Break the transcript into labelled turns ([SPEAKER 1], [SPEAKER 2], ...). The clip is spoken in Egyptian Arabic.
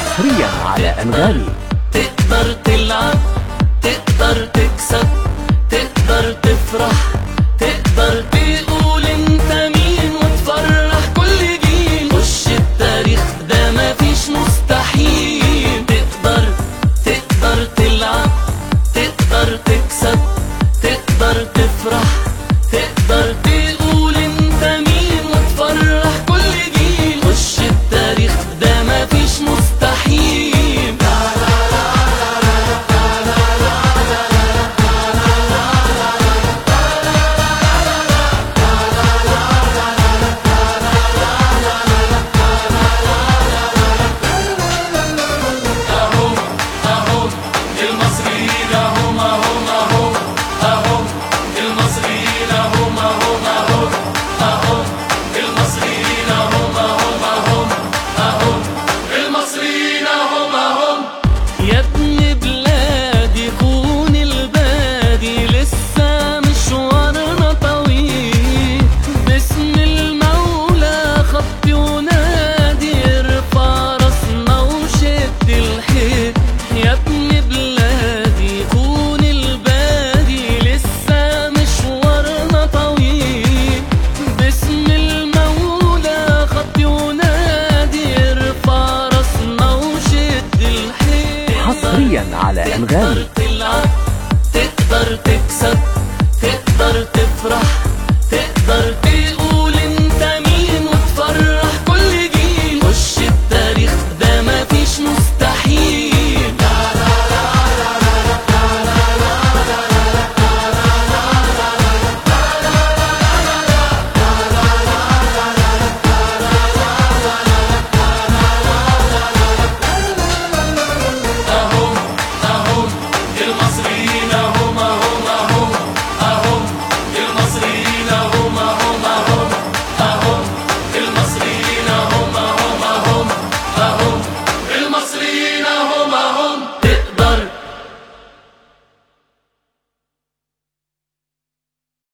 [SPEAKER 1] حصريا على أنغامي
[SPEAKER 2] تقدر تلعب تقدر تكسب تقدر تفرح تقدر تقول انت مين وتفرح كل جيل خش التاريخ ده مفيش مستحيل تقدر تقدر تلعب تقدر تكسب تقدر تفرح تقدر تقول انت مين وتفرح كل جيل خش التاريخ ده مفيش مستحيل اهم اهم المصريين اهم اهم اهم اهم المصريين اهم اهم اهم اهم المصريين اهم اهم اهم اهم المصريين اهم اهم يا ابن بلادي كون البادي لسه مشوارنا طويل باسم المولى خط ينادي ارفع راسنا وشد الحيل يا ابن بلادي كون البادي لسه مشوارنا طويل باسم المولى خط ينادي ارفع راسنا وشد الحيل
[SPEAKER 1] حصريا على أنغامي
[SPEAKER 2] تقدر تلعب تقدر تكسب تقدر تفرح تقدر تقول انت مين وتفرح كل جيل خش التاريخ ده مفيش مستحيل اهم اهم المصريين